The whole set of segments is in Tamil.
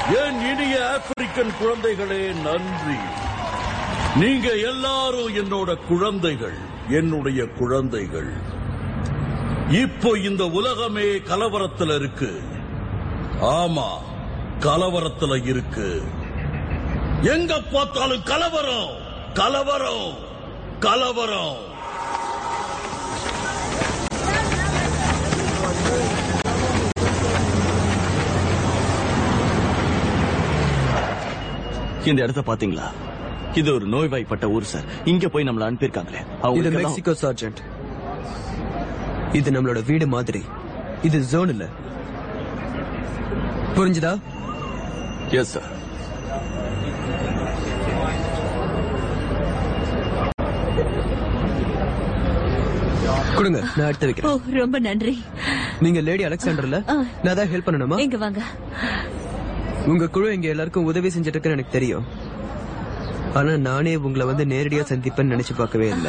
என் இனிய ஆப்பிரிக்கன் குழந்தைகளே நன்றி நீங்க எல்லாரும் என்னோட குழந்தைகள் என்னுடைய குழந்தைகள் இப்போ இந்த உலகமே கலவரத்துல இருக்கு ஆமா கலவரத்துல இருக்கு எங்க பார்த்தாலும் கலவரம் கலவரம் கலவரம் இந்த இடத்த பாத்தீங்களா இது ஒரு நோய்வாய்ப்பட்ட ஊர் சார் இங்க போய் நம்மள அனுப்பியிருக்காங்களே இது அவங்க மெக்சிகோ சார்ஜென்ட் இது நம்மளோட வீடு மாதிரி இது ஜோன் இல்ல புரிஞ்சுதா எஸ் சார் கொடுங்க நான் எடுத்து ஓ வைக்கிறேன் ரொம்ப நன்றி நீங்க லேடி அலெக்சாண்டர்ல ஆ. நான் தான் ஹெல்ப் பண்ணணுமா எங்க வாங்க உங்க குழு இங்க எல்லாருக்கும் உதவி செஞ்சுட்டு இருக்குன்னு எனக்கு தெரியும் ஆனா நானே உங்களை வந்து நேரடியா சந்திப்பேன்னு நினைச்சு பார்க்கவே இல்ல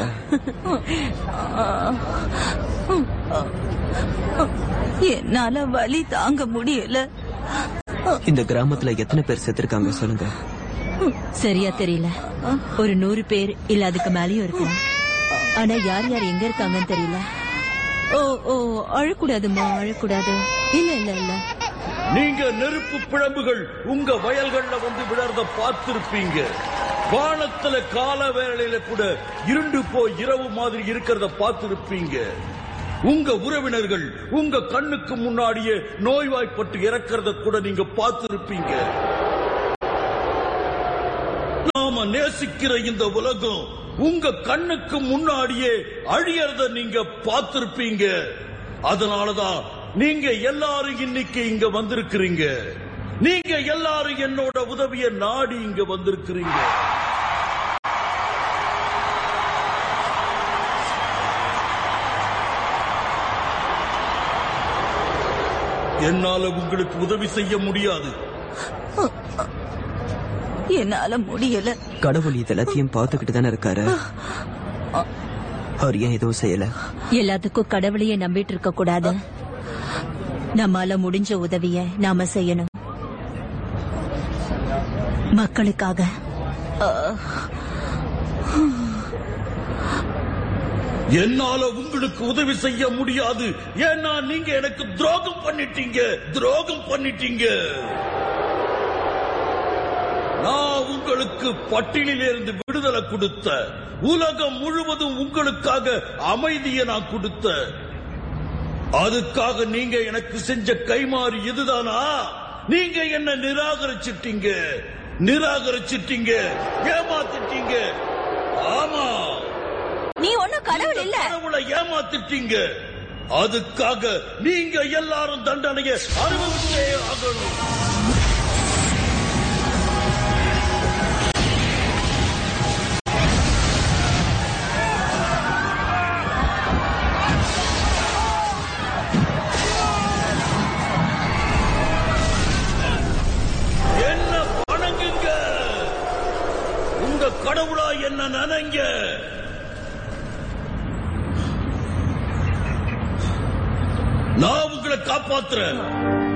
என்னால வலி தாங்க முடியல இந்த கிராமத்துல எத்தனை பேர் செத்துருக்காங்க சொல்லுங்க சரியா தெரியல ஒரு நூறு பேர் இல்ல அதுக்கு மேலயும் இருக்கும் ஆனா யார் யார் எங்க இருக்காங்கன்னு தெரியல ஓ ஓ அழக்கூடாதுமா அழக்கூடாது இல்ல இல்ல இல்ல நீங்க நெருப்பு பிழம்புகள் உங்க வயல்கள்ல வந்து விழறத பார்த்திருப்பீங்க வானத்துல கால வேளையில கூட இருண்டு போய் இரவு மாதிரி இருக்கிறத பார்த்திருப்பீங்க உங்க உறவினர்கள் உங்க கண்ணுக்கு முன்னாடியே நோய்வாய்ப்பட்டு இறக்கிறத கூட நீங்க பார்த்திருப்பீங்க நாம நேசிக்கிற இந்த உலகம் உங்க கண்ணுக்கு முன்னாடியே அழியறத நீங்க பார்த்திருப்பீங்க அதனாலதான் நீங்க எல்லாரும் இன்னைக்கு இங்க வந்திருக்கிறீங்க நீங்க எல்லாரும் என்னோட உதவிய நாடி இங்க வந்திருக்கிறீங்க என்னால உங்களுக்கு உதவி செய்ய முடியாது என்னால முடியல கடவுள் இது எல்லாத்தையும் பார்த்துக்கிட்டு தானே இருக்காரு அவர் ஏன் எதுவும் செய்யல எல்லாத்துக்கும் கடவுளையே நம்பிட்டு இருக்க கூடாது நம்மால முடிஞ்ச உதவிய நாம செய்யணும் மக்களுக்காக என்னால உங்களுக்கு உதவி செய்ய முடியாது ஏன்னா நீங்க எனக்கு துரோகம் பண்ணிட்டீங்க துரோகம் பண்ணிட்டீங்க நான் உங்களுக்கு பட்டியலிலிருந்து விடுதலை கொடுத்த உலகம் முழுவதும் உங்களுக்காக அமைதியை நான் கொடுத்த அதுக்காக நீங்க எனக்கு செஞ்ச கைமாறு இதுதானா நீங்க என்ன நிராகரிச்சிட்டீங்க நிராகரிச்சிட்டீங்க ஏமாத்திட்டீங்க ஆமா நீ ஒண்ணும் கடவுள் இல்ல கடவுளை ஏமாத்திட்டீங்க அதுக்காக நீங்க எல்லாரும் தண்டனையை அனுபவிச்சே ஆகணும் என்ன வணங்குங்க உங்க கடவுளா என்ன நினைங்க நான் உங்களை காப்பாத்துறேன்